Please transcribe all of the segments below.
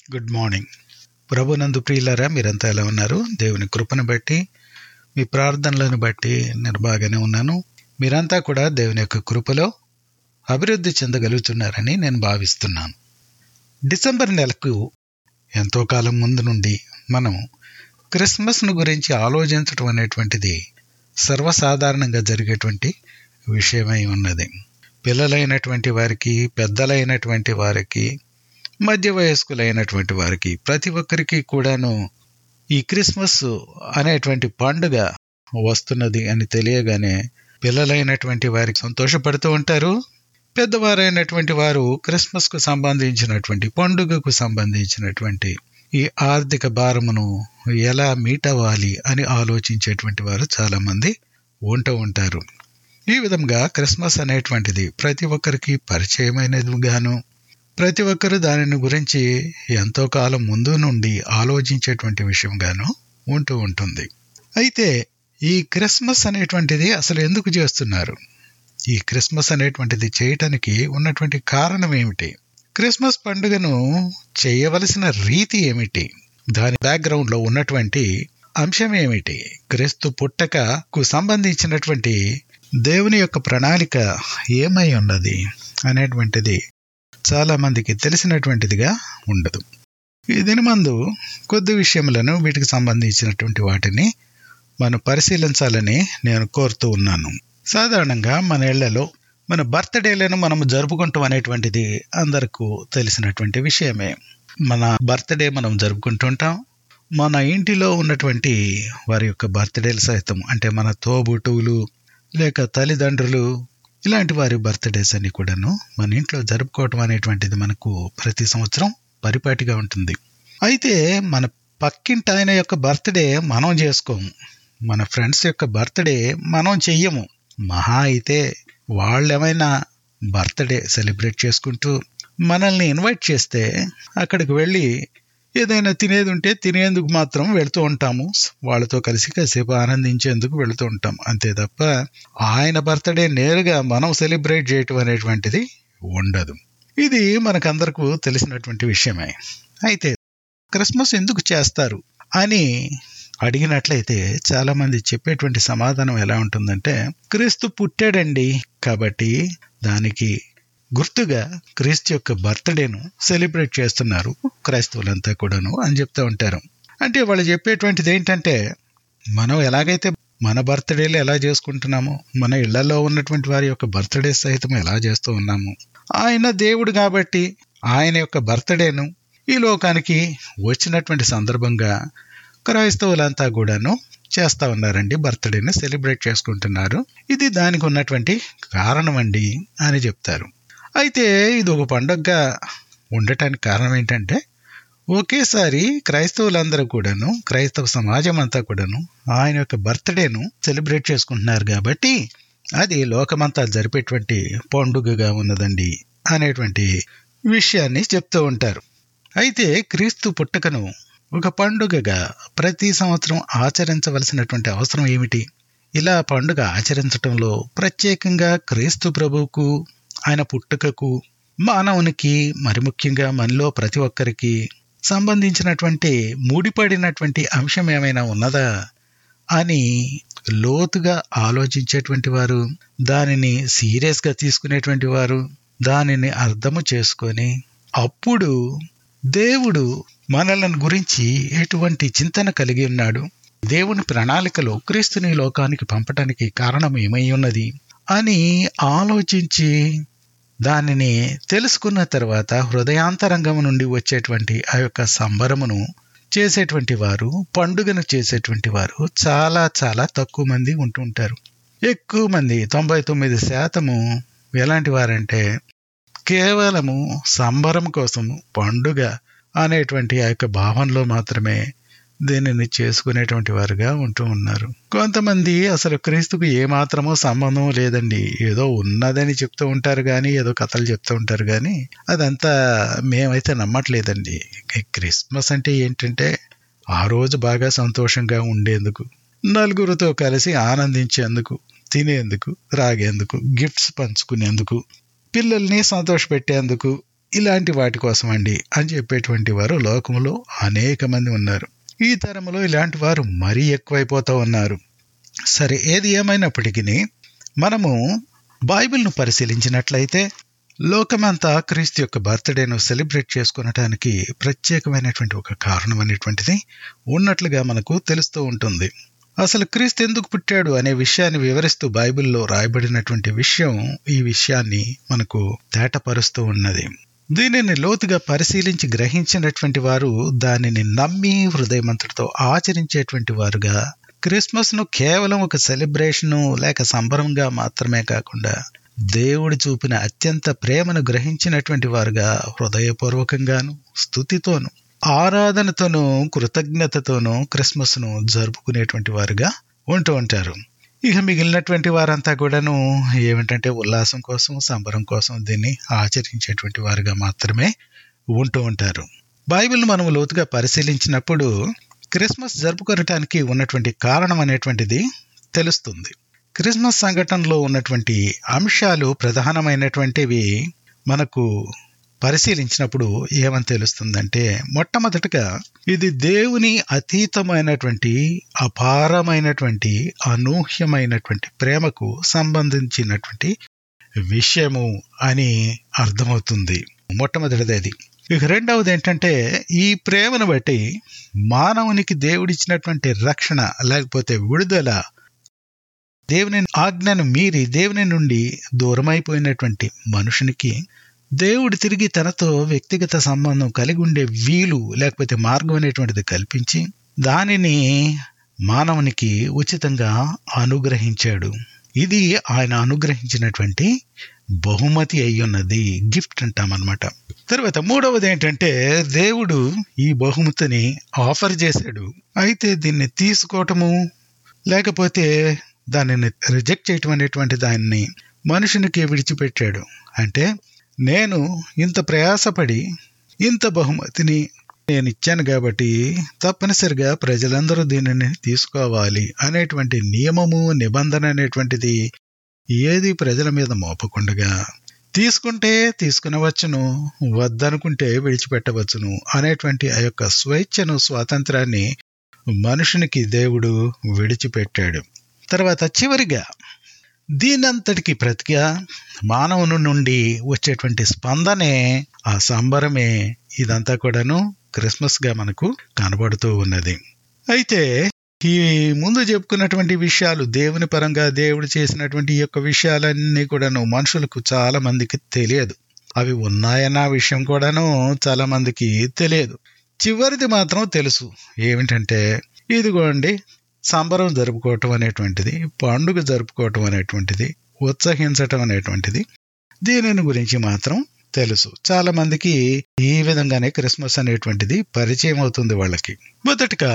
good morning ప్రభునందు ప్రియులారా మీరంతా ఎలా ఉన్నారు దేవుని కృపను బట్టి మీ ప్రార్థనలను బట్టి నేను బాగానే ఉన్నాను మీరంతా కూడా దేవుని యొక్క కృపలో అభివృద్ధి చెందగలుగుతున్నారని నేను భావిస్తున్నాను డిసెంబర్ నెలకు ఎంతో కాలం ముందు నుండి మనం క్రిస్మస్ను గురించి ఆలోచించడం అనేటువంటిది సర్వసాధారణంగా జరిగేటువంటి విషయమై ఉన్నది పిల్లలైనటువంటి వారికి పెద్దలైనటువంటి వారికి మధ్య వయస్కులైనటువంటి వారికి ప్రతి ఒక్కరికి కూడాను ఈ క్రిస్మస్ అనేటువంటి పండుగ వస్తున్నది అని తెలియగానే పిల్లలైనటువంటి వారికి సంతోషపడుతూ ఉంటారు పెద్దవారైనటువంటి వారు క్రిస్మస్కు సంబంధించినటువంటి పండుగకు సంబంధించినటువంటి ఈ ఆర్థిక భారమును ఎలా మీట్ అవ్వాలి అని ఆలోచించేటువంటి వారు చాలామంది ఉంటూ ఉంటారు ఈ విధంగా క్రిస్మస్ అనేటువంటిది ప్రతి ఒక్కరికి పరిచయమైనదిగాను ప్రతి ఒక్కరు దానిని గురించి ఎంతో కాలం ముందు నుండి ఆలోచించేటువంటి విషయంగాను ఉంటూ ఉంటుంది అయితే ఈ క్రిస్మస్ అనేటువంటిది అసలు ఎందుకు చేస్తున్నారు ఈ క్రిస్మస్ అనేటువంటిది చేయటానికి ఉన్నటువంటి కారణం ఏమిటి క్రిస్మస్ పండుగను చేయవలసిన రీతి ఏమిటి దాని బ్యాక్గ్రౌండ్లో ఉన్నటువంటి అంశం ఏమిటి క్రీస్తు పుట్టకకు సంబంధించినటువంటి దేవుని యొక్క ప్రణాళిక ఏమై ఉన్నది అనేటువంటిది చాలా మందికి తెలిసినటువంటిదిగా ఉండదు ఈ దినమందు కొద్ది విషయములను వీటికి సంబంధించినటువంటి వాటిని మనం పరిశీలించాలని నేను కోరుతూ ఉన్నాను సాధారణంగా మన ఇళ్లలో మన బర్త్డేలను మనం జరుపుకుంటాం అనేటువంటిది అందరికీ తెలిసినటువంటి విషయమే మన బర్త్డే మనం జరుపుకుంటుంటాం మన ఇంటిలో ఉన్నటువంటి వారి యొక్క బర్త్డేలు సైతం అంటే మన తోబుటువులు లేక తల్లిదండ్రులు ఇలాంటి వారి బర్త్డేస్ అన్ని కూడాను మన ఇంట్లో జరుపుకోవటం అనేటువంటిది మనకు ప్రతి సంవత్సరం పరిపాటిగా ఉంటుంది అయితే మన పక్కింటి ఆయన యొక్క బర్త్డే మనం చేసుకోము మన ఫ్రెండ్స్ యొక్క బర్త్డే మనం చెయ్యము మహా అయితే వాళ్ళు ఏమైనా బర్త్డే సెలబ్రేట్ చేసుకుంటూ మనల్ని ఇన్వైట్ చేస్తే అక్కడికి వెళ్ళి ఏదైనా తినేది ఉంటే తినేందుకు మాత్రం వెళుతూ ఉంటాము వాళ్ళతో కలిసి కాసేపు ఆనందించేందుకు వెళుతూ ఉంటాం అంతే తప్ప ఆయన బర్త్డే నేరుగా మనం సెలబ్రేట్ చేయటం అనేటువంటిది ఉండదు ఇది మనకందరకు తెలిసినటువంటి విషయమే అయితే క్రిస్మస్ ఎందుకు చేస్తారు అని అడిగినట్లయితే చాలా మంది చెప్పేటువంటి సమాధానం ఎలా ఉంటుందంటే క్రీస్తు పుట్టాడండి కాబట్టి దానికి గుర్తుగా క్రీస్తు యొక్క బర్త్డేను సెలబ్రేట్ చేస్తున్నారు క్రైస్తవులంతా కూడాను అని చెప్తూ ఉంటారు అంటే వాళ్ళు చెప్పేటువంటిది ఏంటంటే మనం ఎలాగైతే మన బర్త్డేలు ఎలా చేసుకుంటున్నామో మన ఇళ్లలో ఉన్నటువంటి వారి యొక్క బర్త్డే సహితం ఎలా చేస్తూ ఉన్నాము ఆయన దేవుడు కాబట్టి ఆయన యొక్క బర్త్డేను ఈ లోకానికి వచ్చినటువంటి సందర్భంగా క్రైస్తవులంతా కూడాను చేస్తా ఉన్నారండి బర్త్డేని సెలబ్రేట్ చేసుకుంటున్నారు ఇది దానికి ఉన్నటువంటి కారణం అండి అని చెప్తారు అయితే ఇది ఒక పండుగగా ఉండటానికి కారణం ఏంటంటే ఒకేసారి క్రైస్తవులందరూ కూడాను క్రైస్తవ సమాజం అంతా కూడాను ఆయన యొక్క బర్త్డేను సెలబ్రేట్ చేసుకుంటున్నారు కాబట్టి అది లోకమంతా జరిపేటువంటి పండుగగా ఉన్నదండి అనేటువంటి విషయాన్ని చెప్తూ ఉంటారు అయితే క్రీస్తు పుట్టకను ఒక పండుగగా ప్రతి సంవత్సరం ఆచరించవలసినటువంటి అవసరం ఏమిటి ఇలా పండుగ ఆచరించటంలో ప్రత్యేకంగా క్రీస్తు ప్రభువుకు ఆయన పుట్టుకకు మానవునికి మరి ముఖ్యంగా మనలో ప్రతి ఒక్కరికి సంబంధించినటువంటి ముడిపడినటువంటి అంశం ఏమైనా ఉన్నదా అని లోతుగా ఆలోచించేటువంటి వారు దానిని సీరియస్గా తీసుకునేటువంటి వారు దానిని అర్థము చేసుకొని అప్పుడు దేవుడు మనలను గురించి ఎటువంటి చింతన కలిగి ఉన్నాడు దేవుని ప్రణాళికలో క్రీస్తుని లోకానికి పంపటానికి కారణం ఏమై ఉన్నది అని ఆలోచించి దానిని తెలుసుకున్న తర్వాత హృదయాంతరంగం నుండి వచ్చేటువంటి ఆ యొక్క సంబరమును చేసేటువంటి వారు పండుగను చేసేటువంటి వారు చాలా చాలా తక్కువ మంది ఉంటుంటారు ఎక్కువ మంది తొంభై తొమ్మిది శాతము ఎలాంటి వారంటే కేవలము సంబరం కోసము పండుగ అనేటువంటి ఆ యొక్క భావనలో మాత్రమే దీనిని చేసుకునేటువంటి వారుగా ఉంటూ ఉన్నారు కొంతమంది అసలు క్రీస్తుకు ఏమాత్రమో సంబంధం లేదండి ఏదో ఉన్నదని చెప్తూ ఉంటారు కానీ ఏదో కథలు చెప్తూ ఉంటారు కానీ అదంతా మేమైతే నమ్మట్లేదండి క్రిస్మస్ అంటే ఏంటంటే ఆ రోజు బాగా సంతోషంగా ఉండేందుకు నలుగురితో కలిసి ఆనందించేందుకు తినేందుకు త్రాగేందుకు గిఫ్ట్స్ పంచుకునేందుకు పిల్లల్ని సంతోషపెట్టేందుకు ఇలాంటి వాటి కోసం అండి అని చెప్పేటువంటి వారు లోకంలో అనేక మంది ఉన్నారు ఈ తరంలో ఇలాంటి వారు మరీ ఎక్కువైపోతూ ఉన్నారు సరే ఏది ఏమైనప్పటికీ మనము బైబిల్ను పరిశీలించినట్లయితే లోకమంతా క్రీస్తు యొక్క బర్త్డేను సెలబ్రేట్ చేసుకునటానికి ప్రత్యేకమైనటువంటి ఒక కారణం అనేటువంటిది ఉన్నట్లుగా మనకు తెలుస్తూ ఉంటుంది అసలు క్రీస్తు ఎందుకు పుట్టాడు అనే విషయాన్ని వివరిస్తూ బైబిల్లో రాయబడినటువంటి విషయం ఈ విషయాన్ని మనకు తేటపరుస్తూ ఉన్నది దీనిని లోతుగా పరిశీలించి గ్రహించినటువంటి వారు దానిని నమ్మి హృదయమంతటితో ఆచరించేటువంటి వారుగా క్రిస్మస్ ను కేవలం ఒక సెలబ్రేషను లేక సంబరంగా మాత్రమే కాకుండా దేవుడు చూపిన అత్యంత ప్రేమను గ్రహించినటువంటి వారుగా హృదయపూర్వకంగాను స్థుతితోను ఆరాధనతోనూ కృతజ్ఞతతోనూ క్రిస్మస్ ను జరుపుకునేటువంటి వారుగా ఉంటూ ఉంటారు ఇక మిగిలినటువంటి వారంతా కూడాను ఏమిటంటే ఉల్లాసం కోసం సంబరం కోసం దీన్ని ఆచరించేటువంటి వారుగా మాత్రమే ఉంటూ ఉంటారు బైబిల్ మనం లోతుగా పరిశీలించినప్పుడు క్రిస్మస్ జరుపుకోవటానికి ఉన్నటువంటి కారణం అనేటువంటిది తెలుస్తుంది క్రిస్మస్ సంఘటనలో ఉన్నటువంటి అంశాలు ప్రధానమైనటువంటివి మనకు పరిశీలించినప్పుడు ఏమని తెలుస్తుందంటే మొట్టమొదటిగా ఇది దేవుని అతీతమైనటువంటి అపారమైనటువంటి అనూహ్యమైనటువంటి ప్రేమకు సంబంధించినటువంటి విషయము అని అర్థమవుతుంది మొట్టమొదటిది అది ఇక రెండవది ఏంటంటే ఈ ప్రేమను బట్టి మానవునికి దేవుడిచ్చినటువంటి రక్షణ లేకపోతే విడుదల దేవుని ఆజ్ఞను మీరి దేవుని నుండి దూరమైపోయినటువంటి మనుషునికి దేవుడు తిరిగి తనతో వ్యక్తిగత సంబంధం కలిగి ఉండే వీలు లేకపోతే మార్గం అనేటువంటిది కల్పించి దానిని మానవునికి ఉచితంగా అనుగ్రహించాడు ఇది ఆయన అనుగ్రహించినటువంటి బహుమతి అయ్యున్నది గిఫ్ట్ అంటామన్నమాట తర్వాత మూడవది ఏంటంటే దేవుడు ఈ బహుమతిని ఆఫర్ చేశాడు అయితే దీన్ని తీసుకోవటము లేకపోతే దానిని రిజెక్ట్ చేయటం అనేటువంటి దాన్ని మనుషునికి విడిచిపెట్టాడు అంటే నేను ఇంత ప్రయాసపడి ఇంత బహుమతిని నేను ఇచ్చాను కాబట్టి తప్పనిసరిగా ప్రజలందరూ దీనిని తీసుకోవాలి అనేటువంటి నియమము నిబంధన అనేటువంటిది ఏది ప్రజల మీద మోపకుండగా తీసుకుంటే తీసుకునవచ్చును వద్దనుకుంటే విడిచిపెట్టవచ్చును అనేటువంటి ఆ యొక్క స్వేచ్ఛను స్వాతంత్రాన్ని మనుషునికి దేవుడు విడిచిపెట్టాడు తర్వాత చివరిగా దీనంతటికి ప్రతిగా మానవుని నుండి వచ్చేటువంటి స్పందనే ఆ సంబరమే ఇదంతా కూడాను క్రిస్మస్ గా మనకు కనబడుతూ ఉన్నది అయితే ఈ ముందు చెప్పుకున్నటువంటి విషయాలు దేవుని పరంగా దేవుడు చేసినటువంటి ఈ యొక్క విషయాలన్నీ కూడాను మనుషులకు చాలా మందికి తెలియదు అవి ఉన్నాయన్న విషయం కూడాను చాలా మందికి తెలియదు చివరిది మాత్రం తెలుసు ఏమిటంటే ఇదిగోండి సంబరం జరుపుకోవటం అనేటువంటిది పండుగ జరుపుకోవటం అనేటువంటిది ఉత్సహించటం అనేటువంటిది దీనిని గురించి మాత్రం తెలుసు చాలా మందికి ఈ విధంగానే క్రిస్మస్ అనేటువంటిది పరిచయం అవుతుంది వాళ్ళకి మొదటిగా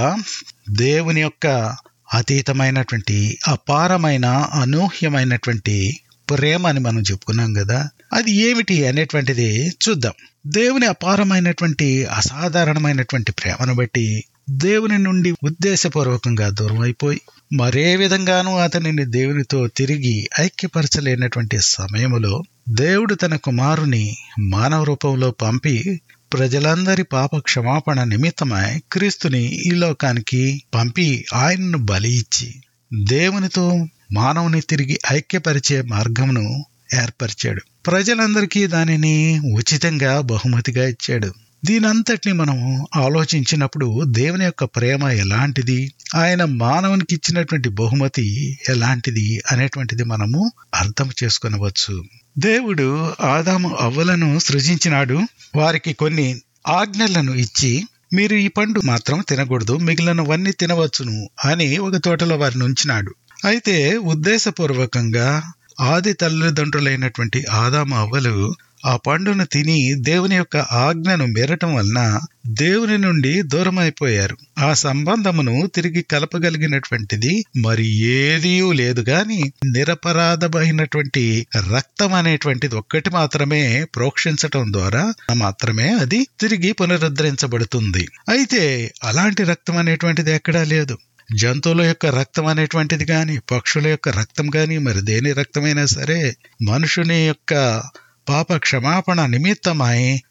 దేవుని యొక్క అతీతమైనటువంటి అపారమైన అనూహ్యమైనటువంటి ప్రేమ అని మనం చెప్పుకున్నాం కదా అది ఏమిటి అనేటువంటిది చూద్దాం దేవుని అపారమైనటువంటి అసాధారణమైనటువంటి ప్రేమను బట్టి దేవుని నుండి ఉద్దేశపూర్వకంగా దూరం అయిపోయి మరే విధంగానూ అతనిని దేవునితో తిరిగి ఐక్యపరచలేనటువంటి సమయములో దేవుడు తన కుమారుని మానవ రూపంలో పంపి ప్రజలందరి పాప క్షమాపణ నిమిత్తమై క్రీస్తుని ఈ లోకానికి పంపి ఆయనను బలి ఇచ్చి దేవునితో మానవుని తిరిగి ఐక్యపరిచే మార్గమును ఏర్పరిచాడు ప్రజలందరికీ దానిని ఉచితంగా బహుమతిగా ఇచ్చాడు దీనంతటిని మనం ఆలోచించినప్పుడు దేవుని యొక్క ప్రేమ ఎలాంటిది ఆయన మానవునికి ఇచ్చినటువంటి బహుమతి ఎలాంటిది అనేటువంటిది మనము అర్థం చేసుకొనవచ్చు దేవుడు ఆదాము అవ్వలను సృజించినాడు వారికి కొన్ని ఆజ్ఞలను ఇచ్చి మీరు ఈ పండు మాత్రం తినకూడదు మిగిలినవన్నీ తినవచ్చును అని ఒక తోటలో వారిని ఉంచినాడు అయితే ఉద్దేశపూర్వకంగా ఆది తల్లిదండ్రులైనటువంటి ఆదాము అవ్వలు ఆ పండును తిని దేవుని యొక్క ఆజ్ఞను మెరటం వలన దేవుని నుండి దూరం అయిపోయారు ఆ సంబంధమును తిరిగి కలపగలిగినటువంటిది మరి ఏదీ లేదు గాని నిరపరాధమైనటువంటి రక్తం అనేటువంటిది ఒక్కటి మాత్రమే ప్రోక్షించటం ద్వారా మాత్రమే అది తిరిగి పునరుద్ధరించబడుతుంది అయితే అలాంటి రక్తం అనేటువంటిది ఎక్కడా లేదు జంతువుల యొక్క రక్తం అనేటువంటిది గాని పక్షుల యొక్క రక్తం గాని మరి దేని రక్తమైనా సరే మనుషుని యొక్క పాప క్షమాపణ నిమిత్తమై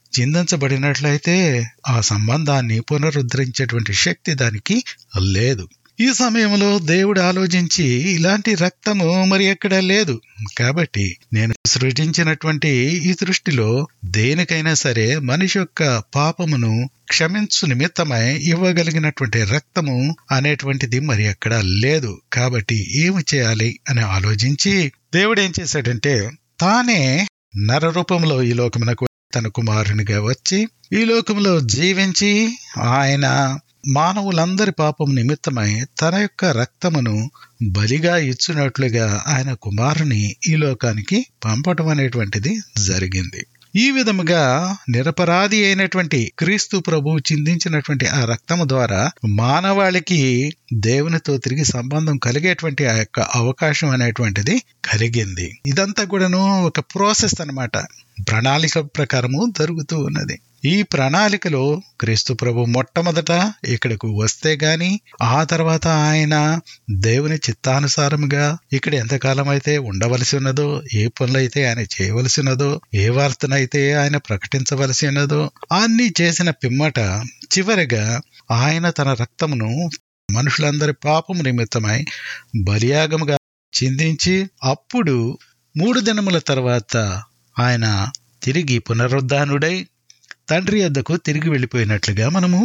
చిందించబడినట్లయితే ఆ సంబంధాన్ని పునరుద్ధరించేటువంటి శక్తి దానికి లేదు ఈ సమయంలో దేవుడు ఆలోచించి ఇలాంటి రక్తము మరి ఎక్కడ లేదు కాబట్టి నేను సృజించినటువంటి ఈ సృష్టిలో దేనికైనా సరే మనిషి యొక్క పాపమును క్షమించు నిమిత్తమై ఇవ్వగలిగినటువంటి రక్తము అనేటువంటిది మరి ఎక్కడ లేదు కాబట్టి ఏమి చేయాలి అని ఆలోచించి దేవుడు ఏం చేశాడంటే తానే నర రూపంలో ఈ లోకమునకు తన కుమారునిగా వచ్చి ఈ లోకంలో జీవించి ఆయన మానవులందరి పాపం నిమిత్తమై తన యొక్క రక్తమును బలిగా ఇచ్చినట్లుగా ఆయన కుమారుని ఈ లోకానికి పంపటం అనేటువంటిది జరిగింది ఈ విధముగా నిరపరాధి అయినటువంటి క్రీస్తు ప్రభు చిందించినటువంటి ఆ రక్తము ద్వారా మానవాళికి దేవునితో తిరిగి సంబంధం కలిగేటువంటి ఆ యొక్క అవకాశం అనేటువంటిది కలిగింది ఇదంతా కూడాను ఒక ప్రాసెస్ అన్నమాట ప్రణాళిక ప్రకారము జరుగుతూ ఉన్నది ఈ ప్రణాళికలో క్రీస్తు ప్రభు మొట్టమొదట ఇక్కడకు వస్తే గాని ఆ తర్వాత ఆయన దేవుని చిత్తానుసారముగా ఇక్కడ ఎంతకాలం అయితే ఉండవలసి ఉన్నదో ఏ పనులైతే ఆయన చేయవలసి ఉన్నదో ఏ వార్తనైతే ఆయన ప్రకటించవలసి ఉన్నదో అన్ని చేసిన పిమ్మట చివరిగా ఆయన తన రక్తమును మనుషులందరి పాపము నిమిత్తమై బలియాగముగా చిందించి అప్పుడు మూడు దినముల తర్వాత ఆయన తిరిగి పునరుద్ధానుడై తండ్రి యొద్దకు తిరిగి వెళ్ళిపోయినట్లుగా మనము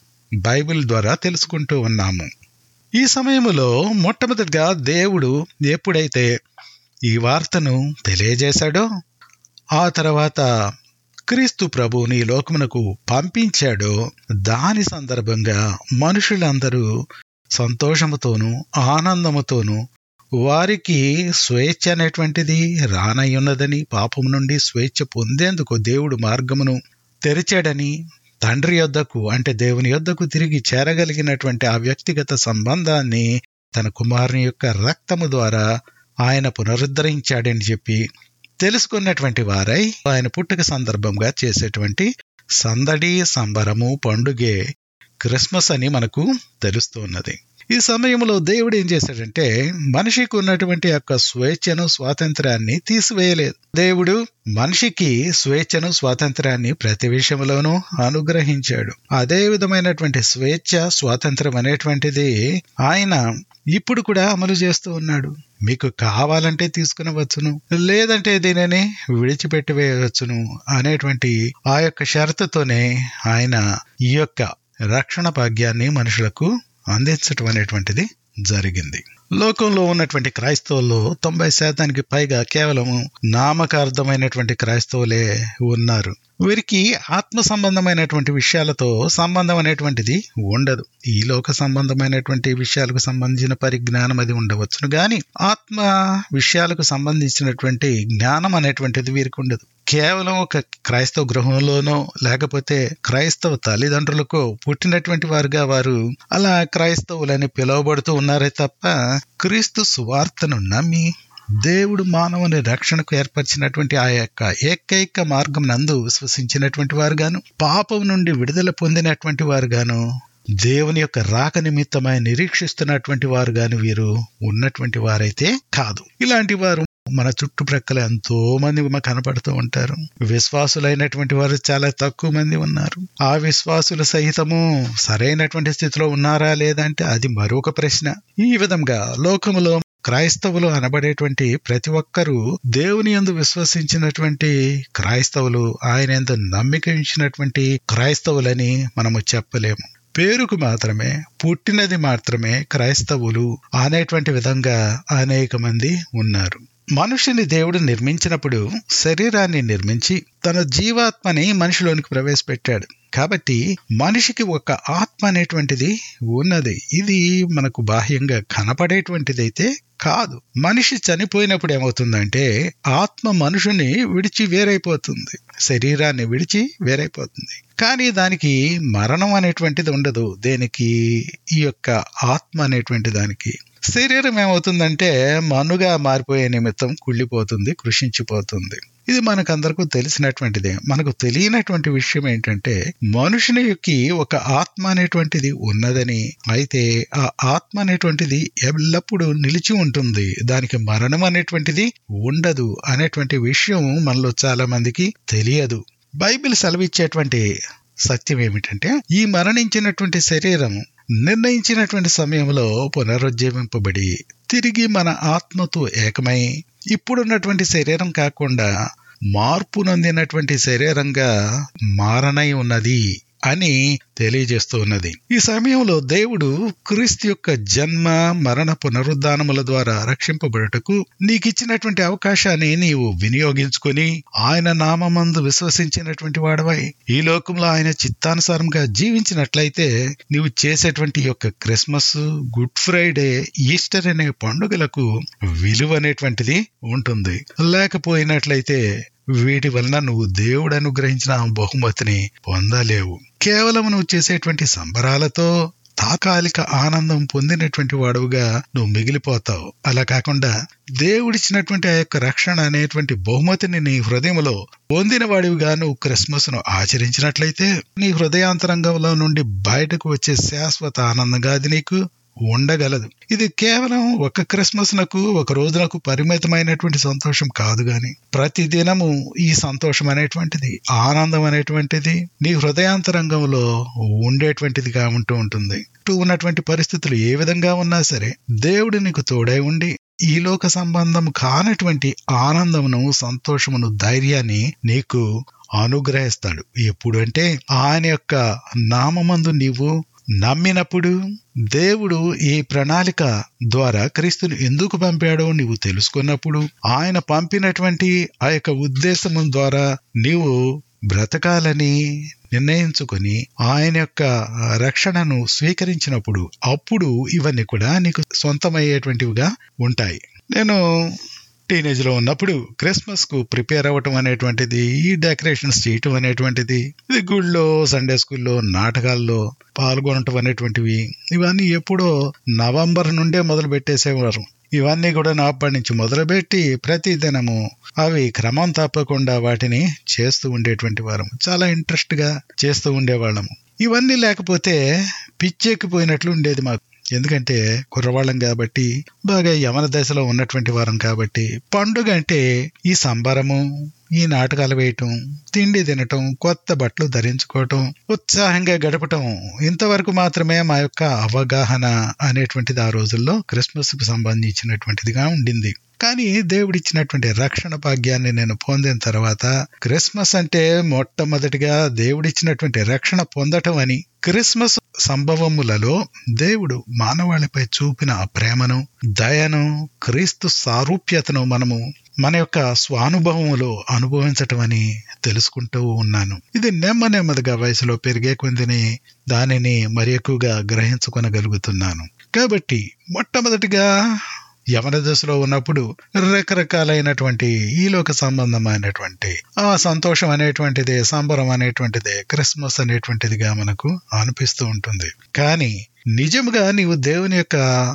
బైబిల్ ద్వారా తెలుసుకుంటూ ఉన్నాము ఈ సమయంలో మొట్టమొదటిగా దేవుడు ఎప్పుడైతే ఈ వార్తను తెలియజేశాడో ఆ తర్వాత క్రీస్తు ప్రభువుని లోకమునకు పంపించాడో దాని సందర్భంగా మనుషులందరూ సంతోషముతోనూ ఆనందముతోనూ వారికి స్వేచ్ఛ అనేటువంటిది రానయ్యున్నదని పాపము నుండి స్వేచ్ఛ పొందేందుకు దేవుడు మార్గమును తెరిచాడని తండ్రి యొద్దకు అంటే దేవుని యొద్దకు తిరిగి చేరగలిగినటువంటి ఆ వ్యక్తిగత సంబంధాన్ని తన కుమారుని యొక్క రక్తము ద్వారా ఆయన పునరుద్ధరించాడని చెప్పి తెలుసుకున్నటువంటి వారై ఆయన పుట్టుక సందర్భంగా చేసేటువంటి సందడి సంబరము పండుగే క్రిస్మస్ అని మనకు తెలుస్తున్నది ఈ సమయంలో దేవుడు ఏం చేశాడంటే మనిషికి ఉన్నటువంటి యొక్క స్వేచ్ఛను స్వాతంత్రాన్ని తీసివేయలేదు దేవుడు మనిషికి స్వేచ్ఛను స్వాతంత్రాన్ని ప్రతి విషయంలోనూ అనుగ్రహించాడు అదే విధమైనటువంటి స్వేచ్ఛ స్వాతంత్రం అనేటువంటిది ఆయన ఇప్పుడు కూడా అమలు చేస్తూ ఉన్నాడు మీకు కావాలంటే తీసుకునవచ్చును లేదంటే దీనిని విడిచిపెట్టి వేయవచ్చును అనేటువంటి ఆ యొక్క షరతుతోనే ఆయన ఈ యొక్క రక్షణ భాగ్యాన్ని మనుషులకు అందించటం అనేటువంటిది జరిగింది లోకంలో ఉన్నటువంటి క్రైస్తవుల్లో తొంభై శాతానికి పైగా కేవలం నామకార్థమైనటువంటి క్రైస్తవులే ఉన్నారు వీరికి ఆత్మ సంబంధమైనటువంటి విషయాలతో సంబంధం అనేటువంటిది ఉండదు ఈ లోక సంబంధమైనటువంటి విషయాలకు సంబంధించిన పరిజ్ఞానం అది ఉండవచ్చును గాని ఆత్మ విషయాలకు సంబంధించినటువంటి జ్ఞానం అనేటువంటిది వీరికి ఉండదు కేవలం ఒక క్రైస్తవ గృహంలోనో లేకపోతే క్రైస్తవ తల్లిదండ్రులకు పుట్టినటువంటి వారుగా వారు అలా క్రైస్తవులని పిలువబడుతూ ఉన్నారే తప్ప క్రీస్తు సువార్తను నమ్మి దేవుడు మానవుని రక్షణకు ఏర్పరిచినటువంటి ఆ యొక్క ఏకైక మార్గం నందు విశ్వసించినటువంటి వారుగాను పాపం నుండి విడుదల పొందినటువంటి వారుగాను దేవుని యొక్క రాక నిమిత్తమై నిరీక్షిస్తున్నటువంటి వారు గాని వీరు ఉన్నటువంటి వారైతే కాదు ఇలాంటి వారు మన చుట్టుప్రక్కల ఎంతో మంది మనకు కనపడుతూ ఉంటారు విశ్వాసులైనటువంటి వారు చాలా తక్కువ మంది ఉన్నారు ఆ విశ్వాసులు సహితము సరైనటువంటి స్థితిలో ఉన్నారా లేదంటే అది మరొక ప్రశ్న ఈ విధంగా లోకములో క్రైస్తవులు అనబడేటువంటి ప్రతి ఒక్కరూ దేవుని యందు విశ్వసించినటువంటి క్రైస్తవులు ఆయన ఎందు నమ్మిక ఉంచినటువంటి క్రైస్తవులని మనము చెప్పలేము పేరుకు మాత్రమే పుట్టినది మాత్రమే క్రైస్తవులు అనేటువంటి విధంగా అనేక మంది ఉన్నారు మనుషుని దేవుడు నిర్మించినప్పుడు శరీరాన్ని నిర్మించి తన జీవాత్మని మనిషిలోనికి ప్రవేశపెట్టాడు కాబట్టి మనిషికి ఒక ఆత్మ అనేటువంటిది ఉన్నది ఇది మనకు బాహ్యంగా కనపడేటువంటిదైతే కాదు మనిషి చనిపోయినప్పుడు ఏమవుతుందంటే ఆత్మ మనుషుని విడిచి వేరైపోతుంది శరీరాన్ని విడిచి వేరైపోతుంది కానీ దానికి మరణం అనేటువంటిది ఉండదు దేనికి ఈ యొక్క ఆత్మ అనేటువంటి దానికి శరీరం ఏమవుతుందంటే మనుగా మారిపోయే నిమిత్తం కుళ్ళిపోతుంది కృషించిపోతుంది ఇది మనకందరకు తెలిసినటువంటిదే మనకు తెలియనటువంటి విషయం ఏంటంటే మనుషునికి ఒక ఆత్మ అనేటువంటిది ఉన్నదని అయితే ఆ ఆత్మ అనేటువంటిది ఎల్లప్పుడూ నిలిచి ఉంటుంది దానికి మరణం అనేటువంటిది ఉండదు అనేటువంటి విషయం మనలో చాలా మందికి తెలియదు బైబిల్ సెలవిచ్చేటువంటి సత్యం ఏమిటంటే ఈ మరణించినటువంటి శరీరం నిర్ణయించినటువంటి సమయంలో పునరుజ్జీవింపబడి తిరిగి మన ఆత్మతో ఏకమై ఇప్పుడున్నటువంటి శరీరం కాకుండా మార్పు నొందినటువంటి శరీరంగా మారనై ఉన్నది అని తెలియజేస్తూ ఉన్నది ఈ సమయంలో దేవుడు క్రీస్తు యొక్క జన్మ మరణ పునరుద్ధానముల ద్వారా రక్షింపబడుటకు నీకిచ్చినటువంటి అవకాశాన్ని నీవు వినియోగించుకొని ఆయన నామందు విశ్వసించినటువంటి వాడవై ఈ లోకంలో ఆయన చిత్తానుసారంగా జీవించినట్లయితే నీవు చేసేటువంటి యొక్క క్రిస్మస్ గుడ్ ఫ్రైడే ఈస్టర్ అనే పండుగలకు విలువ అనేటువంటిది ఉంటుంది లేకపోయినట్లయితే వీటి వలన నువ్వు దేవుడు అనుగ్రహించిన ఆ బహుమతిని పొందలేవు కేవలం నువ్వు చేసేటువంటి సంబరాలతో తాకాలిక ఆనందం పొందినటువంటి వాడుగా నువ్వు మిగిలిపోతావు అలా కాకుండా దేవుడిచ్చినటువంటి ఆ యొక్క రక్షణ అనేటువంటి బహుమతిని నీ హృదయంలో పొందిన వాడివిగా నువ్వు క్రిస్మస్ ను ఆచరించినట్లయితే నీ హృదయాంతరంగంలో నుండి బయటకు వచ్చే శాశ్వత ఆనందంగా అది నీకు ఉండగలదు ఇది కేవలం ఒక క్రిస్మస్ నకు ఒక రోజునకు పరిమితమైనటువంటి సంతోషం కాదు గాని ప్రతి దినము ఈ సంతోషం అనేటువంటిది ఆనందం అనేటువంటిది నీ హృదయాంతరంగంలో ఉండేటువంటిదిగా ఉంటూ ఉంటుంది చుట్టూ ఉన్నటువంటి పరిస్థితులు ఏ విధంగా ఉన్నా సరే దేవుడు నీకు తోడై ఉండి ఈ లోక సంబంధం కానటువంటి ఆనందమును సంతోషమును ధైర్యాన్ని నీకు అనుగ్రహిస్తాడు ఎప్పుడు అంటే ఆయన యొక్క నామందు నీవు నమ్మినప్పుడు దేవుడు ఈ ప్రణాళిక ద్వారా క్రీస్తుని ఎందుకు పంపాడో నీవు తెలుసుకున్నప్పుడు ఆయన పంపినటువంటి ఆ యొక్క ఉద్దేశం ద్వారా నీవు బ్రతకాలని నిర్ణయించుకొని ఆయన యొక్క రక్షణను స్వీకరించినప్పుడు అప్పుడు ఇవన్నీ కూడా నీకు సొంతమయ్యేటువంటివిగా ఉంటాయి నేను టీనేజ్ లో ఉన్నప్పుడు క్రిస్మస్ కు ప్రిపేర్ అవ్వటం అనేటువంటిది ఈ డెకరేషన్స్ చేయటం అనేటువంటిది ఇది గుళ్ళో సండే స్కూల్లో నాటకాల్లో పాల్గొనటం అనేటువంటివి ఇవన్నీ ఎప్పుడో నవంబర్ నుండే మొదలు పెట్టేసేవారు ఇవన్నీ కూడా నాప్పటి నుంచి మొదలుపెట్టి ప్రతి దినము అవి క్రమం తప్పకుండా వాటిని చేస్తూ ఉండేటువంటి వారం చాలా ఇంట్రెస్ట్ గా చేస్తూ ఉండేవాళ్ళము ఇవన్నీ లేకపోతే పిచ్చెక్కిపోయినట్లు ఉండేది మాకు ఎందుకంటే కుర్రవాళ్ళం కాబట్టి బాగా యవన దశలో ఉన్నటువంటి వారం కాబట్టి పండుగ అంటే ఈ సంబరము ఈ నాటకాలు వేయటం తిండి తినటం కొత్త బట్టలు ధరించుకోవటం ఉత్సాహంగా గడపటం ఇంతవరకు మాత్రమే మా యొక్క అవగాహన అనేటువంటిది ఆ రోజుల్లో క్రిస్మస్ కు సంబంధించినటువంటిదిగా ఉండింది కానీ దేవుడిచ్చినటువంటి రక్షణ భాగ్యాన్ని నేను పొందిన తర్వాత క్రిస్మస్ అంటే మొట్టమొదటిగా దేవుడిచ్చినటువంటి రక్షణ పొందటం అని క్రిస్మస్ సంభవములలో దేవుడు మానవాళిపై చూపిన ఆ ప్రేమను దయను క్రీస్తు సారూప్యతను మనము మన యొక్క స్వానుభవములో అనుభవించటం అని తెలుసుకుంటూ ఉన్నాను ఇది నెమ్మ నెమ్మదిగా వయసులో పెరిగే కొందిని దానిని మరి ఎక్కువగా గ్రహించుకొనగలుగుతున్నాను కాబట్టి మొట్టమొదటిగా యవన దశలో ఉన్నప్పుడు రకరకాలైనటువంటి ఈ లోక సంబంధమైనటువంటి ఆ సంతోషం అనేటువంటిది సంబరం అనేటువంటిది క్రిస్మస్ అనేటువంటిదిగా మనకు అనిపిస్తూ ఉంటుంది కానీ నిజముగా నీవు దేవుని యొక్క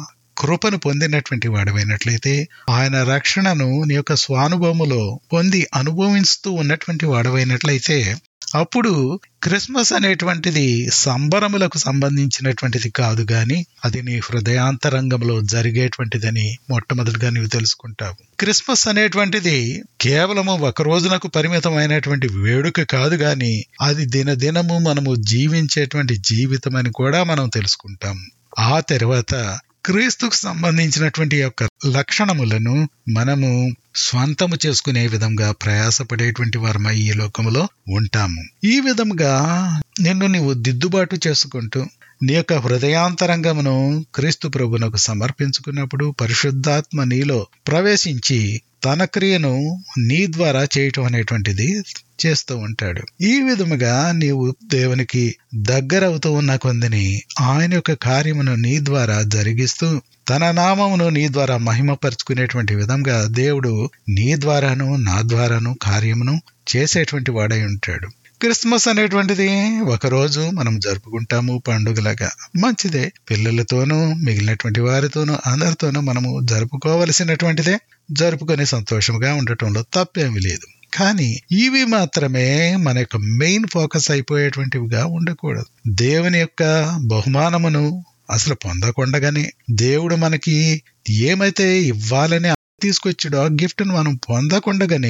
కృపను పొందినటువంటి వాడవైనట్లయితే ఆయన రక్షణను నీ యొక్క స్వానుభవములో పొంది అనుభవిస్తూ ఉన్నటువంటి వాడవైనట్లయితే అప్పుడు క్రిస్మస్ అనేటువంటిది సంబరములకు సంబంధించినటువంటిది కాదు గాని అది నీ హృదయాంతరంగంలో జరిగేటువంటిదని మొట్టమొదటిగా నీవు తెలుసుకుంటావు క్రిస్మస్ అనేటువంటిది కేవలము ఒక రోజునకు పరిమితమైనటువంటి వేడుక కాదు గాని అది దినదినము మనము జీవించేటువంటి జీవితం అని కూడా మనం తెలుసుకుంటాం ఆ తర్వాత క్రీస్తుకు సంబంధించినటువంటి యొక్క లక్షణములను మనము స్వంతము చేసుకునే విధంగా ప్రయాసపడేటువంటి వారమై ఈ లోకములో ఉంటాము ఈ విధముగా నిన్ను నీవు దిద్దుబాటు చేసుకుంటూ నీ యొక్క హృదయాంతరంగమును క్రీస్తు ప్రభునకు సమర్పించుకున్నప్పుడు పరిశుద్ధాత్మ నీలో ప్రవేశించి తన క్రియను నీ ద్వారా చేయటం అనేటువంటిది చేస్తూ ఉంటాడు ఈ విధముగా నీవు దేవునికి దగ్గరవుతూ ఉన్న కొందిని ఆయన యొక్క కార్యమును నీ ద్వారా జరిగిస్తూ తన నామమును నీ ద్వారా మహిమపరుచుకునేటువంటి విధంగా దేవుడు నీ ద్వారాను నా ద్వారాను కార్యమును చేసేటువంటి వాడై ఉంటాడు క్రిస్మస్ అనేటువంటిది ఒక రోజు మనం జరుపుకుంటాము పండుగలాగా మంచిదే పిల్లలతోనూ మిగిలినటువంటి వారితోనూ అందరితోనూ మనము జరుపుకోవలసినటువంటిదే జరుపుకొని సంతోషంగా ఉండటంలో తప్పేమీ లేదు కానీ ఇవి మాత్రమే మన యొక్క మెయిన్ ఫోకస్ అయిపోయేటువంటివిగా ఉండకూడదు దేవుని యొక్క బహుమానమును అసలు పొందకుండగానే దేవుడు మనకి ఏమైతే ఇవ్వాలని తీసుకొచ్చాడో ఆ గిఫ్ట్ ను మనం పొందకుండగానే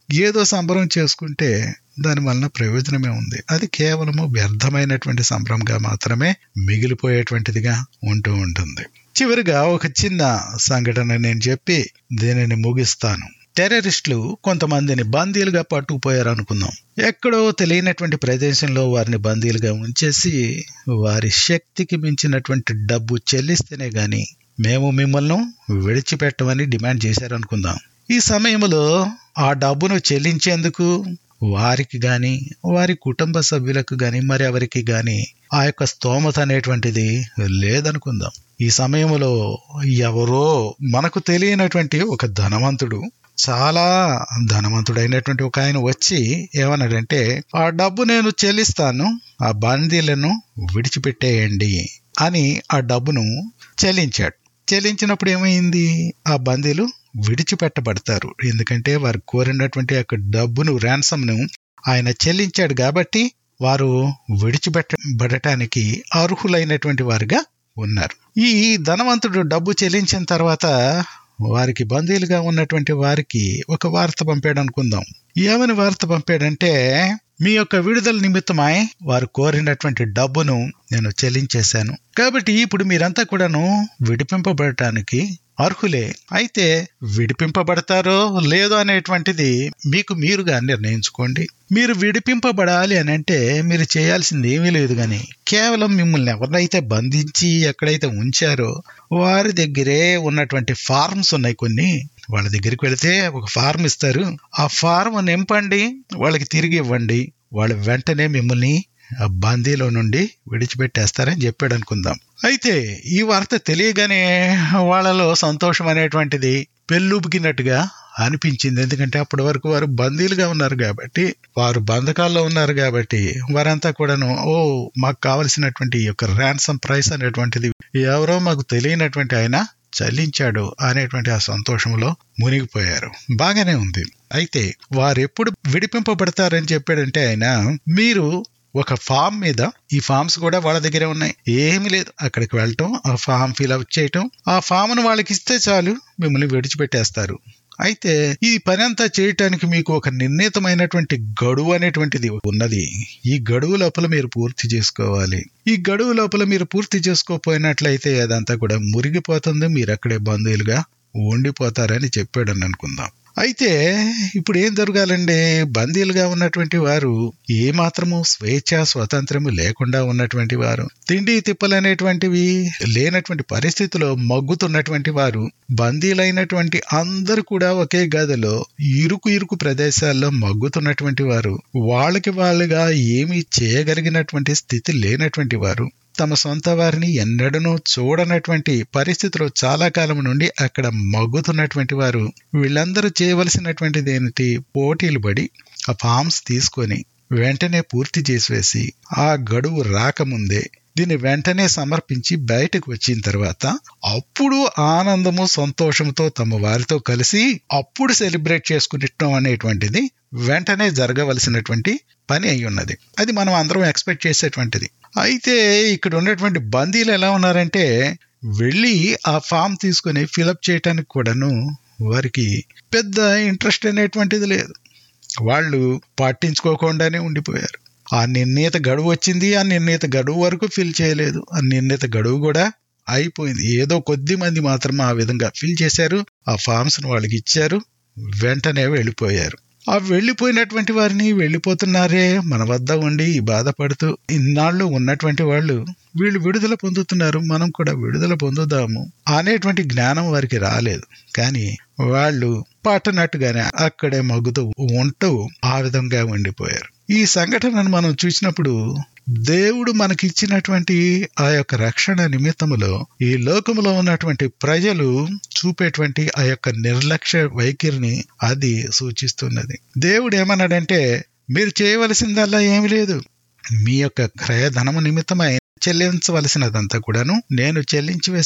ఏదో సంబరం చేసుకుంటే దాని వలన ప్రయోజనమే ఉంది అది కేవలము వ్యర్థమైనటువంటి సంబరంగా మాత్రమే మిగిలిపోయేటువంటిదిగా ఉంటూ ఉంటుంది చివరిగా ఒక చిన్న సంఘటన నేను చెప్పి దీనిని ముగిస్తాను టెర్రరిస్టులు కొంతమందిని బందీలుగా పట్టుకుపోయారు అనుకుందాం ఎక్కడో తెలియనటువంటి ప్రదేశంలో వారిని బందీలుగా ఉంచేసి వారి శక్తికి మించినటువంటి డబ్బు చెల్లిస్తేనే గాని మేము మిమ్మల్ని విడిచిపెట్టమని డిమాండ్ చేశారు అనుకుందాం ఈ సమయంలో ఆ డబ్బును చెల్లించేందుకు వారికి గాని వారి కుటుంబ సభ్యులకు గాని మరి ఎవరికి గాని ఆ యొక్క స్తోమత అనేటువంటిది లేదనుకుందాం ఈ సమయంలో ఎవరో మనకు తెలియనటువంటి ఒక ధనవంతుడు చాలా ధనవంతుడైనటువంటి ఒక ఆయన వచ్చి ఏమన్నాడంటే ఆ డబ్బు నేను చెల్లిస్తాను ఆ బందీలను విడిచిపెట్టేయండి అని ఆ డబ్బును చెల్లించాడు చెల్లించినప్పుడు ఏమైంది ఆ బందీలు విడిచిపెట్టబడతారు ఎందుకంటే వారు కోరినటువంటి యొక్క డబ్బును ర్యాన్సమ్ను ఆయన చెల్లించాడు కాబట్టి వారు విడిచిపెట్టబడటానికి అర్హులైనటువంటి వారుగా ఉన్నారు ఈ ధనవంతుడు డబ్బు చెల్లించిన తర్వాత వారికి బందీలుగా ఉన్నటువంటి వారికి ఒక వార్త పంపాడు అనుకుందాం ఏమని వార్త పంపాడంటే మీ యొక్క విడుదల నిమిత్తమై వారు కోరినటువంటి డబ్బును నేను చెల్లించేశాను కాబట్టి ఇప్పుడు మీరంతా కూడాను విడిపింపబడటానికి అర్హులే అయితే విడిపింపబడతారో లేదో అనేటువంటిది మీకు మీరుగా నిర్ణయించుకోండి మీరు విడిపింపబడాలి అని అంటే మీరు చేయాల్సింది ఏమీ లేదు కానీ కేవలం మిమ్మల్ని ఎవరినైతే బంధించి ఎక్కడైతే ఉంచారో వారి దగ్గరే ఉన్నటువంటి ఫార్మ్స్ ఉన్నాయి కొన్ని వాళ్ళ దగ్గరికి వెళితే ఒక ఫార్మ్ ఇస్తారు ఆ ఫార్మ్ నింపండి వాళ్ళకి తిరిగి ఇవ్వండి వాళ్ళు వెంటనే మిమ్మల్ని ఆ బందీలో నుండి విడిచిపెట్టేస్తారని చెప్పాడు అనుకుందాం అయితే ఈ వార్త తెలియగానే వాళ్ళలో సంతోషం అనేటువంటిది పెళ్ళుబికినట్టుగా అనిపించింది ఎందుకంటే అప్పటి వరకు వారు బందీలుగా ఉన్నారు కాబట్టి వారు బంధకాల్లో ఉన్నారు కాబట్టి వారంతా కూడాను ఓ మాకు కావలసినటువంటి ఈ యొక్క ర్యాన్సమ్ ప్రైస్ అనేటువంటిది ఎవరో మాకు తెలియనటువంటి ఆయన చెల్లించాడు అనేటువంటి ఆ సంతోషంలో మునిగిపోయారు బాగానే ఉంది అయితే వారు ఎప్పుడు విడిపింపబడతారని చెప్పాడంటే ఆయన మీరు ఒక ఫామ్ మీద ఈ ఫామ్స్ కూడా వాళ్ళ దగ్గరే ఉన్నాయి ఏమీ లేదు అక్కడికి వెళ్ళటం ఆ ఫామ్ ఫిల్అప్ చేయటం ఆ ఫామ్ను వాళ్ళకి ఇస్తే చాలు మిమ్మల్ని విడిచిపెట్టేస్తారు అయితే ఈ పని అంతా చేయటానికి మీకు ఒక నిర్ణీతమైనటువంటి గడువు అనేటువంటిది ఉన్నది ఈ గడువు లోపల మీరు పూర్తి చేసుకోవాలి ఈ గడువు లోపల మీరు పూర్తి చేసుకోపోయినట్లయితే అదంతా కూడా మురిగిపోతుంది మీరు అక్కడే బంధువులుగా ఉండిపోతారని చెప్పాడని అనుకుందాం అయితే ఇప్పుడు ఏం జరగాలండి బందీలుగా ఉన్నటువంటి వారు ఏ మాత్రము స్వేచ్ఛ స్వతంత్రము లేకుండా ఉన్నటువంటి వారు తిండి తిప్పలనేటువంటివి లేనటువంటి పరిస్థితిలో మగ్గుతున్నటువంటి వారు బందీలైనటువంటి అందరూ కూడా ఒకే గదిలో ఇరుకు ఇరుకు ప్రదేశాల్లో మగ్గుతున్నటువంటి వారు వాళ్ళకి వాళ్ళుగా ఏమీ చేయగలిగినటువంటి స్థితి లేనటువంటి వారు తమ సొంత వారిని ఎన్నడనూ చూడనటువంటి పరిస్థితిలో చాలా కాలం నుండి అక్కడ మగ్గుతున్నటువంటి వారు వీళ్ళందరూ చేయవలసినటువంటిది ఏమిటి పోటీలు పడి ఆ ఫామ్స్ తీసుకొని వెంటనే పూర్తి చేసివేసి ఆ గడువు రాకముందే దీన్ని వెంటనే సమర్పించి బయటకు వచ్చిన తర్వాత అప్పుడు ఆనందము సంతోషంతో తమ వారితో కలిసి అప్పుడు సెలబ్రేట్ చేసుకునటం అనేటువంటిది వెంటనే జరగవలసినటువంటి పని అయి ఉన్నది అది మనం అందరం ఎక్స్పెక్ట్ చేసేటువంటిది అయితే ఇక్కడ ఉన్నటువంటి బందీలు ఎలా ఉన్నారంటే వెళ్ళి ఆ ఫామ్ తీసుకుని ఫిలప్ చేయటానికి కూడాను వారికి పెద్ద ఇంట్రెస్ట్ అనేటువంటిది లేదు వాళ్ళు పట్టించుకోకుండానే ఉండిపోయారు ఆ నిర్ణీత గడువు వచ్చింది ఆ నిర్ణీత గడువు వరకు ఫిల్ చేయలేదు ఆ నిర్ణీత గడువు కూడా అయిపోయింది ఏదో కొద్ది మంది మాత్రం ఆ విధంగా ఫిల్ చేశారు ఆ ఫామ్స్ వాళ్ళకి ఇచ్చారు వెంటనే వెళ్ళిపోయారు ఆ వెళ్ళిపోయినటువంటి వారిని వెళ్ళిపోతున్నారే మన వద్ద ఉండి బాధపడుతూ ఇన్నాళ్ళు ఉన్నటువంటి వాళ్ళు వీళ్ళు విడుదల పొందుతున్నారు మనం కూడా విడుదల పొందుదాము అనేటువంటి జ్ఞానం వారికి రాలేదు కానీ వాళ్ళు పట్టనట్టుగానే అక్కడే మగ్గుతూ ఉంటూ ఆ విధంగా ఉండిపోయారు ఈ సంఘటనను మనం చూసినప్పుడు దేవుడు మనకిచ్చినటువంటి ఆ యొక్క రక్షణ నిమిత్తములో ఈ లోకములో ఉన్నటువంటి ప్రజలు చూపేటువంటి ఆ యొక్క నిర్లక్ష్య వైఖరిని అది సూచిస్తున్నది దేవుడు ఏమన్నాడంటే మీరు చేయవలసిందల్లా ఏమి లేదు మీ యొక్క క్రయధనము నిమిత్తమై చెల్లించవలసినదంతా కూడాను నేను చెల్లించి వేశాను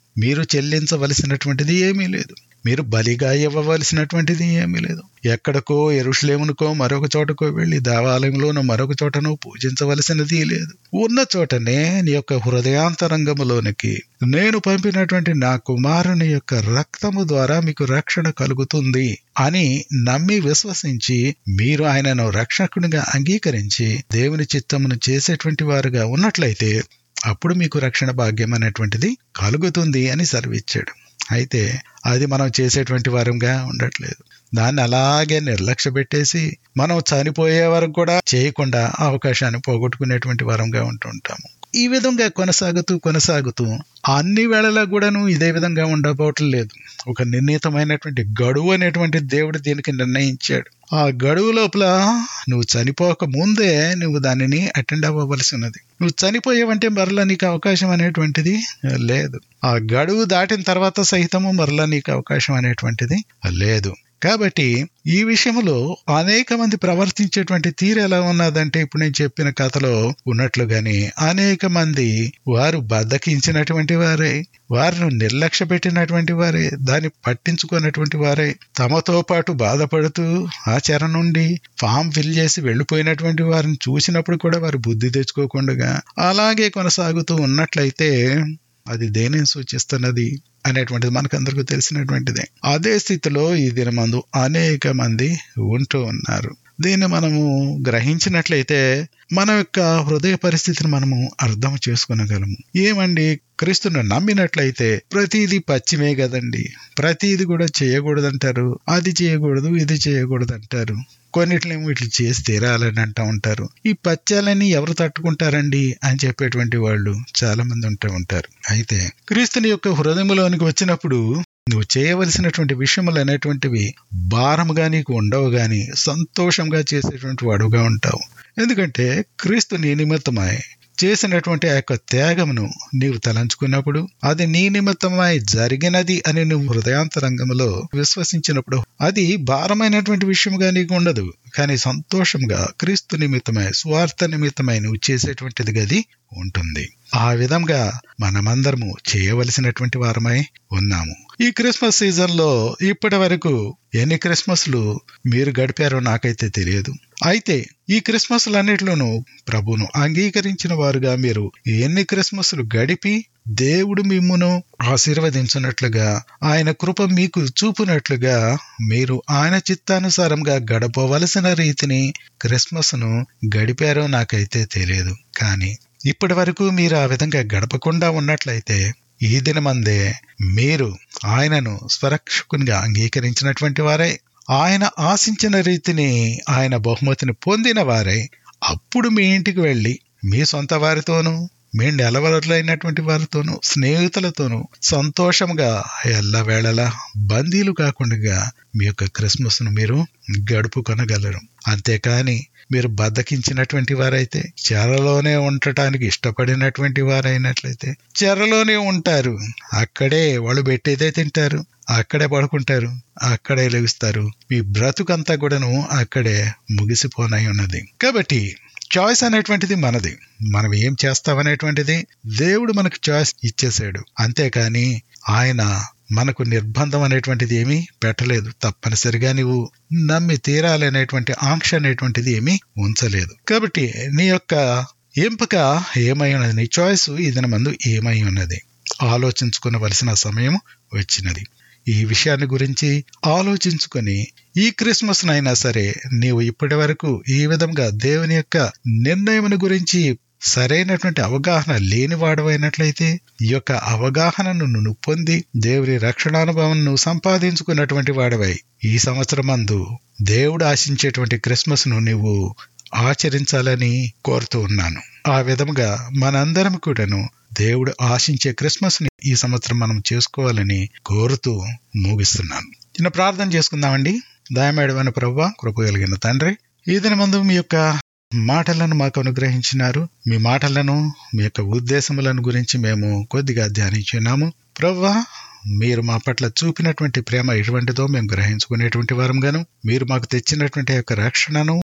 మీరు చెల్లించవలసినటువంటిది ఏమీ లేదు మీరు బలిగా ఇవ్వవలసినటువంటిది ఏమీ లేదు ఎక్కడికో ఎరుషులేమునుకో మరొక చోటకో వెళ్లి దేవాలయంలోనో మరొక చోటనో పూజించవలసినది లేదు ఉన్న చోటనే నీ యొక్క హృదయాంతరంగములోనికి నేను పంపినటువంటి నా కుమారుని యొక్క రక్తము ద్వారా మీకు రక్షణ కలుగుతుంది అని నమ్మి విశ్వసించి మీరు ఆయనను రక్షకునిగా అంగీకరించి దేవుని చిత్తమును చేసేటువంటి వారుగా ఉన్నట్లయితే అప్పుడు మీకు రక్షణ భాగ్యం అనేటువంటిది కలుగుతుంది అని సెలవిచ్చాడు అయితే అది మనం చేసేటువంటి వారంగా ఉండట్లేదు దాన్ని అలాగే నిర్లక్ష్య పెట్టేసి మనం చనిపోయే వరకు కూడా చేయకుండా అవకాశాన్ని పోగొట్టుకునేటువంటి వారంగా ఉంటుంటాము ఈ విధంగా కొనసాగుతూ కొనసాగుతూ అన్ని వేళలా కూడాను ఇదే విధంగా ఉండబోవటం లేదు ఒక నిర్ణీతమైనటువంటి గడువు అనేటువంటి దేవుడు దీనికి నిర్ణయించాడు ఆ గడువు లోపల నువ్వు చనిపోక ముందే నువ్వు దానిని అటెండ్ అవ్వవలసి ఉన్నది నువ్వు చనిపోయావంటే మరలా నీకు అవకాశం అనేటువంటిది లేదు ఆ గడువు దాటిన తర్వాత సహితము మరలా నీకు అవకాశం అనేటువంటిది లేదు కాబట్టి ఈ విషయంలో అనేక మంది ప్రవర్తించేటువంటి తీరు ఎలా ఉన్నదంటే ఇప్పుడు నేను చెప్పిన కథలో ఉన్నట్లుగాని అనేక మంది వారు బద్దకించినటువంటి వారే వారిని నిర్లక్ష్య పెట్టినటువంటి వారే దాన్ని పట్టించుకున్నటువంటి వారే తమతో పాటు బాధపడుతూ ఆచరణ నుండి ఫామ్ ఫిల్ చేసి వెళ్ళిపోయినటువంటి వారిని చూసినప్పుడు కూడా వారు బుద్ధి తెచ్చుకోకుండా అలాగే కొనసాగుతూ ఉన్నట్లయితే అది దేనిని సూచిస్తున్నది అనేటువంటిది మనకందరికీ తెలిసినటువంటిదే అదే స్థితిలో ఈ దినమందు అనేక మంది ఉంటూ ఉన్నారు దీన్ని మనము గ్రహించినట్లయితే మన యొక్క హృదయ పరిస్థితిని మనము అర్థం చేసుకునగలము ఏమండి క్రీస్తును నమ్మినట్లయితే ప్రతిదీ పచ్చిమే కదండి ప్రతిది కూడా చేయకూడదంటారు అది చేయకూడదు ఇది చేయకూడదు అంటారు కొన్నిటిని వీటిని చేసి తీరాలని అంటూ ఉంటారు ఈ పత్యాలని ఎవరు తట్టుకుంటారండి అని చెప్పేటువంటి వాళ్ళు చాలా మంది ఉంటూ ఉంటారు అయితే క్రీస్తుని యొక్క హృదయంలోనికి వచ్చినప్పుడు నువ్వు చేయవలసినటువంటి విషయములు అనేటువంటివి భారముగా నీకు ఉండవు గాని సంతోషంగా చేసేటువంటి వాడుగా ఉంటావు ఎందుకంటే క్రీస్తు నీ నిమిత్తమై చేసినటువంటి ఆ యొక్క త్యాగమును నీవు తలంచుకున్నప్పుడు అది నీ నిమిత్తమై జరిగినది అని నువ్వు హృదయాంతరంగంలో విశ్వసించినప్పుడు అది భారమైనటువంటి విషయముగా నీకు ఉండదు కానీ సంతోషంగా క్రీస్తు నిమిత్తమై స్వార్థ నిమిత్తమై నువ్వు చేసేటువంటిది గది ఉంటుంది ఆ విధంగా మనమందరము చేయవలసినటువంటి వారమై ఉన్నాము ఈ క్రిస్మస్ సీజన్ లో ఇప్పటి వరకు ఎన్ని క్రిస్మస్లు మీరు గడిపారో నాకైతే తెలియదు అయితే ఈ క్రిస్మస్లన్నిటిలోనూ ప్రభును అంగీకరించిన వారుగా మీరు ఎన్ని క్రిస్మస్లు గడిపి దేవుడు మిమ్మును ఆశీర్వదించినట్లుగా ఆయన కృప మీకు చూపునట్లుగా మీరు ఆయన చిత్తానుసారంగా గడపవలసిన రీతిని క్రిస్మస్ ను గడిపారో నాకైతే తెలియదు కానీ ఇప్పటి వరకు మీరు ఆ విధంగా గడపకుండా ఉన్నట్లయితే ఈ దినమందే మీరు ఆయనను స్వరక్షకునిగా అంగీకరించినటువంటి వారై ఆయన ఆశించిన రీతిని ఆయన బహుమతిని పొందిన వారై అప్పుడు మీ ఇంటికి వెళ్ళి మీ సొంత వారితోనూ మీ నెలవరులైనటువంటి వారితోనూ స్నేహితులతోనూ సంతోషంగా ఎల్లవేళలా బందీలు కాకుండా మీ యొక్క క్రిస్మస్ ను మీరు గడుపుకొనగలరు అంతేకాని మీరు బద్దకించినటువంటి వారైతే చెరలోనే ఉండటానికి ఇష్టపడినటువంటి వారైనట్లయితే చెరలోనే ఉంటారు అక్కడే వాళ్ళు పెట్టేదే తింటారు అక్కడే పడుకుంటారు అక్కడే లెగుస్తారు మీ బ్రతుకంతా కూడాను అక్కడే ముగిసిపోనై ఉన్నది కాబట్టి చాయిస్ అనేటువంటిది మనది మనం ఏం చేస్తామనేటువంటిది దేవుడు మనకు చాయిస్ ఇచ్చేసాడు అంతేకాని ఆయన మనకు నిర్బంధం అనేటువంటిది ఏమీ పెట్టలేదు తప్పనిసరిగా నువ్వు నమ్మి తీరాలనేటువంటి ఆంక్ష అనేటువంటిది ఏమీ ఉంచలేదు కాబట్టి నీ యొక్క ఎంపిక ఏమై ఉన్నది నీ చాయిస్ ఇదిన మందు ఏమై ఉన్నది ఆలోచించుకునవలసిన సమయం వచ్చినది ఈ విషయాన్ని గురించి ఆలోచించుకొని ఈ క్రిస్మస్ నైనా సరే నీవు ఇప్పటి వరకు ఈ విధంగా దేవుని యొక్క నిర్ణయం గురించి సరైనటువంటి అవగాహన లేనివాడవైనట్లయితే ఈ యొక్క అవగాహనను నువ్వు పొంది దేవుని రక్షణానుభవం నువ్వు సంపాదించుకున్నటువంటి వాడవై ఈ సంవత్సరమందు దేవుడు ఆశించేటువంటి క్రిస్మస్ ను నువ్వు ఆచరించాలని కోరుతూ ఉన్నాను ఆ విధముగా మనందరం కూడాను దేవుడు ఆశించే క్రిస్మస్ ని ఈ సంవత్సరం మనం చేసుకోవాలని కోరుతూ ముగిస్తున్నాను చిన్న ప్రార్థన చేసుకుందామండి దయమేడమైన ప్రభు కృప కలిగిన తండ్రి ఈ దినమందు మీ యొక్క మాటలను మాకు అనుగ్రహించినారు మీ మాటలను మీ యొక్క ఉద్దేశములను గురించి మేము కొద్దిగా ధ్యానించున్నాము ప్రవ్వా మీరు మా పట్ల చూపినటువంటి ప్రేమ ఎటువంటిదో మేము గ్రహించుకునేటువంటి వారంగాను మీరు మాకు తెచ్చినటువంటి యొక్క రక్షణను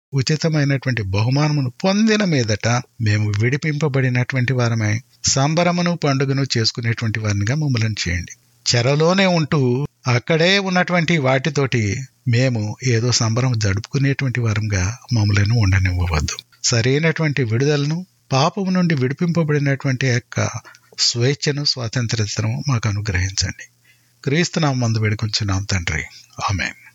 ఉచితమైనటువంటి బహుమానమును పొందిన మీదట మేము విడిపింపబడినటువంటి వారమై సంబరమును పండుగను చేసుకునేటువంటి వారినిగా మమ్మల్ని చేయండి చెరలోనే ఉంటూ అక్కడే ఉన్నటువంటి వాటితోటి మేము ఏదో సంబరం జరుపుకునేటువంటి వారంగా మమ్మలను ఉండనివ్వవద్దు సరైనటువంటి విడుదలను పాపము నుండి విడిపింపబడినటువంటి యొక్క స్వేచ్ఛను స్వాతంత్రతను మాకు అనుగ్రహించండి క్రీస్తునామందు వేడుకొంచున్నాం తండ్రి ఆమెన్